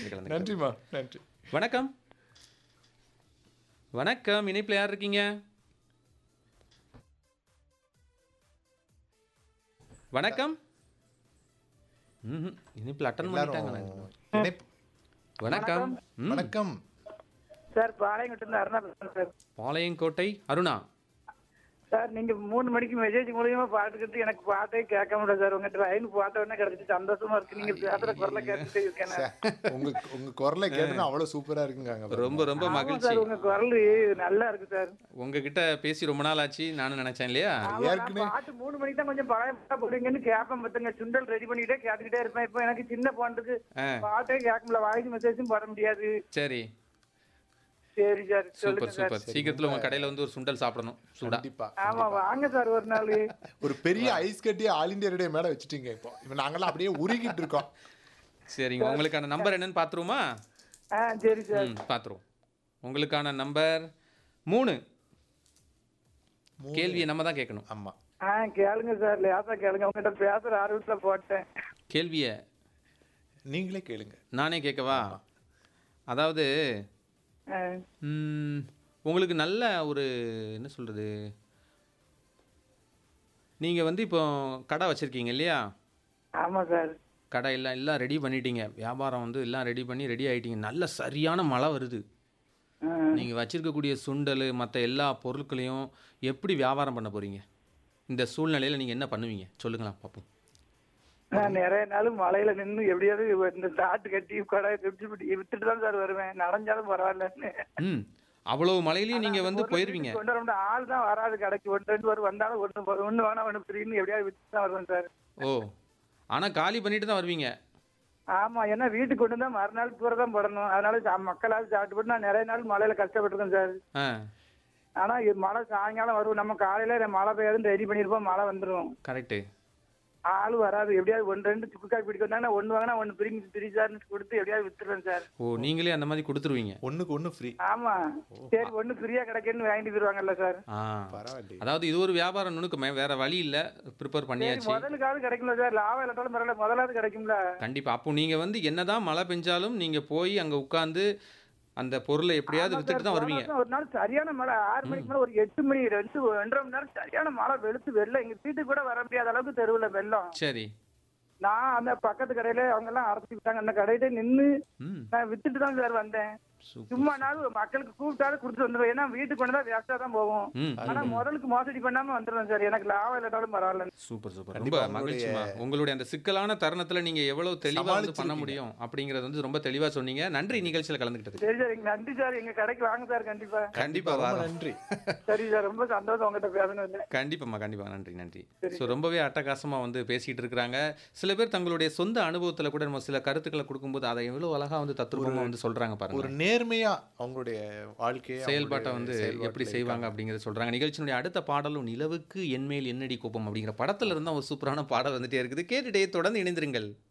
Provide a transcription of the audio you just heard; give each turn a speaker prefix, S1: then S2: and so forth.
S1: நிகழ்ச்சியில் கலந்து
S2: நன்றிம்மா நன்றி
S1: வணக்கம் வணக்கம் இணைப்பில் யார் இருக்கீங்க வணக்கம் ம்ஹும். இணைப்பில் அட்டன் பண்ணிட்டாங்க
S2: எல்லாரும் இணைப்பு-
S1: வணக்கம் ம்.
S2: வணக்கம்
S3: சார் பாளையங்கோட்டில இருந்து அருணா பேசுறேன் சார்
S1: பாளையங்கோட்டை அருணா
S3: சார் நீங்க மூணு மணிக்கு மெசேஜ் மூலியமா பாட்டுக்கிட்டு எனக்கு பாட்டே கேட்க முடியல சார் உங்க ட்ரெயின் பார்த்த உடனே கிடைச்சிட்டு சந்தோஷமா இருக்கு நீங்க பேசுற குரலை கேட்டுட்டு இருக்கேன் நான்.
S2: சே, உங்க உங்க குரலை கேட்டு அவ்வளவு சூப்பரா இருக்குங்க அங்க பாருங்க.
S1: ரொம்ப ரொம்ப
S3: ஆமா
S1: மகிழ்ச்சி
S3: சார் உங்க குரல் நல்லா இருக்கு சார்
S1: உங்ககிட்ட பேசி ரொம்ப நாள் ஆச்சு நானும் நினைச்சேன் இல்லையா
S3: ஆமா, நான்
S2: ஏற்கனவே-
S3: பாட்டு மூணு மணிக்கு தான் கொஞ்சம் பழைய பாட்டா போடுவீங்கன்னு கேட்பேன் பத்துங்க சுண்டல் ரெடி பண்ணிட்டே கேட்டுக்கிட்டே இருப்பேன் இப்போ எனக்கு சின்ன போனதுக்கு
S1: ஆ.
S3: பாட்டே கேட்க முடியல வாய்ஸ் மெசேஜும் போட முடியாது
S1: சரி
S3: சரி சார்
S1: சூப்பர்
S3: சொல்லுங்க சார்
S1: சூப்பர் சீக்கிரத்துல உங்க கடையில வந்து ஒரு சுண்டல் சாப்பிடணும் சூடா
S2: கண்டிப்பா
S3: ஆமா வாங்க சார் ஒரு நாள்
S2: ஒரு பெரிய ஐஸ் கட்டி ஆல் இந்தியா ரேடியோ மேல வச்சுட்டீங்க இப்போ இப்ப நாங்கெல்லாம் அப்படியே உருகிட்டு இருக்கோம்
S1: சரிங்க உங்களுக்கான நம்பர் என்னன்னு பாத்துருவோமா
S3: ஆ சரி சார்
S1: ம் பாத்துருவோம் உங்களுக்கான நம்பர் மூணு கேள்வியை நம்ம தான் கேட்கணும்
S2: ஆமா
S3: ஆ கேளுங்க சார் லேசா கேளுங்க உங்ககிட்ட பேசுற ஆர்வத்துல போட்டேன்
S1: கேள்வியை
S2: நீங்களே கேளுங்க
S1: நானே கேட்கவா அதாவது
S3: ஆ,
S1: ம், உங்களுக்கு நல்ல ஒரு என்ன சொல்கிறது நீங்கள் வந்து இப்போ கடை வச்சுருக்கீங்க இல்லையா
S3: ஆமா சார்
S1: கடை எல்லாம் எல்லாம் ரெடி பண்ணிட்டீங்க வியாபாரம் வந்து எல்லாம் ரெடி பண்ணி ரெடி ஆகிட்டீங்க நல்ல சரியான மழை வருது
S3: ஆ.
S1: நீங்கள் வச்சிருக்கக்கூடிய சுண்டல் மற்ற எல்லா பொருட்களையும் எப்படி வியாபாரம் பண்ண போகிறீங்க இந்த சூழ்நிலையில் நீங்கள் என்ன பண்ணுவீங்க சொல்லுங்களா பார்ப்போம்
S3: நான் நிறைய நாள் மலையில நின்னு எப்படியாவது இந்த தாட்டு கட்டி கடை விட்டு விட்டுட்டு தான் சார் வருவேன் நடந்தாலும் பரவாயில்லன்னு
S1: ம் அவ்வளவு மழையிலையும் நீங்கள் வந்து
S3: பொருளை
S1: போயிடுவீங்க
S3: வீட்டுக்கு கொண்டு வர ஆள் தான் வராது கடைக்கு ஒன்று ரெண்டு பேர் வந்தாலும் ஒன்று ஒன்று வேணா ஒன்று ஃப்ரீன்னு எப்படியாவது விட்டு தான் வருவேன் சார்
S1: ஓ ஆனால் காலி பண்ணிட்டு தான் வருவீங்க
S3: ஆமா ஏன்னா வீட்டுக்கு கொண்டு வந்தா மறுநாள் பூரா தான் போடணும் அதனால சா- மக்களாவது சாப்பிட்டு போட்டு நான் நிறைய நாள் மழையில கஷ்டப்பட்டிருக்கேன் சார்
S1: ஆ
S3: ஆனா இது மழை சாயங்காலம் வரும் நம்ம காலையில மழை பெய்யாதுன்னு ரெடி பண்ணிருப்போம் மழை வந்துடும்
S1: கரெக்டு
S3: ஆள் வராது எப்படியாவது ஒன்று ரெண்டு சுக்கு காப்பி பிடிக்க வந்தாங்கன்னா ஒன்று வாங்கினா ஒன்று பிரிஞ்சு பிரிச்சாருன்னு கொடுத்து எப்படியாவது வித்துருவேன் சார்
S1: ஓ நீங்களே அந்த மாதிரி கொடுத்துருவீங்க
S2: ஒண்ணுக்கு ஒண்ணு ஃப்ரீ
S3: ஆமா சரி ஒண்ணு ஃப்ரீயா கிடைக்குன்னு வாங்கிட்டு போயிருவாங்கல்ல சார்
S1: ஆ
S2: பரவாயில்லையே
S1: அதாவது இது ஒரு வியாபார நுணுக்கமே வேற வழி இல்ல ப்ரிப்பேர்
S3: சரி
S1: பண்ணியாச்சு
S3: முதலுக்காவது கிடைக்கும்ல சார் லாபம் இல்லாட்டாலும் பரவாயில்ல முதலாவது கிடைக்கும்ல
S1: கண்டிப்பா அப்போ நீங்க வந்து என்னதான் மழை பெஞ்சாலும் நீங்க போய் அங்க உட்கார்ந்து அந்த பொருளை எப்படியாவது
S3: ஆமா
S1: வித்துட்டு
S3: சார்,
S1: தான்
S3: போன
S1: வருவீங்க
S3: வருஷம் ஒரு நாள் சரியான மழை ஆறு மணிக்கு மேல ஒரு எட்டு மணி ரெண்டு ரெண்டரை மணி நேரம் சரியான மழை வெளுத்து வெள்ளம் எங்க வீட்டுக்கு கூட வர முடியாத அளவுக்கு தெருவுல வெள்ளம்
S1: சரி
S3: நான் அந்த பக்கத்து கடையில அவங்க எல்லாம் அரைச்சிக்கிட்டாங்க அந்த கடையில நின்னு
S1: ம்
S3: நான் வித்துட்டு தான் சார் வந்தேன்
S1: சூப்பர்
S3: சும்மா நாள் மக்களுக்கு கூப்பிட்டாலும் கொடுத்து வந்துடுவேன் ஏன்னா வீட்டுக்கு கொண்டு தான் வேஸ்டா தான் போகும்
S1: ம்
S3: ஆனா முதலுக்கு மோசடி பண்ணாம வந்துடுவேன் சார் எனக்கு லாபம் இல்லாட்டாலும் பரவாயில்ல
S1: சூப்பர் சூப்பர்
S2: கண்டிப்பா
S1: ரொம்ப மகிழ்ச்சிமா உங்களுடைய அந்த சிக்கலான தருணத்துல நீங்க எவ்வளவு தெளிவா வந்து பண்ண முடியும் அப்படிங்கறது வந்து ரொம்ப தெளிவா சொன்னீங்க நன்றி நிகழ்ச்சியில கலந்துக்கிட்டது
S3: சரி சார் எங்க நன்றி சார் எங்க கடைக்கு வாங்க சார் கண்டிப்பா
S1: கண்டிப்பா
S2: ரொம்ப
S1: வரோம்
S2: நன்றி
S3: சரி சார் ரொம்ப சந்தோஷம் உங்ககிட்ட பேசணும்
S1: கண்டிப்பாம்மா கண்டிப்பா நன்றி நன்றி ஸோ ரொம்பவே அட்டகாசமா வந்து பேசிட்டு இருக்கிறாங்க சில பேர் தங்களுடைய சொந்த அனுபவத்துல கூட நம்ம சில கருத்துக்களை கொடுக்கும்போது அதை எவ்வளவு அழகா வந்து தத்ரூபமா வந்து சொல்றாங்க பாருங்க
S2: ஒரு நேர்மையா அவங்களுடைய வாழ்க்கையை
S1: செயல்பாட்டை
S2: அவங்களுடைய
S1: வந்து
S2: செயல்பாட்டுல
S1: எப்படி செய்வாங்க அப்படிங்கறத சொல்றாங்க நிகழ்ச்சியினுடைய அடுத்த பாடலும் நிலவுக்கு என்மேல் என்னடி கோபம் அப்படிங்கிற படத்துல இருந்தா ஒரு சூப்பரான பாடல் வந்துட்டே இருக்குது கேட்டுட்டே தொடர்ந்து இணைந்திருங்கள்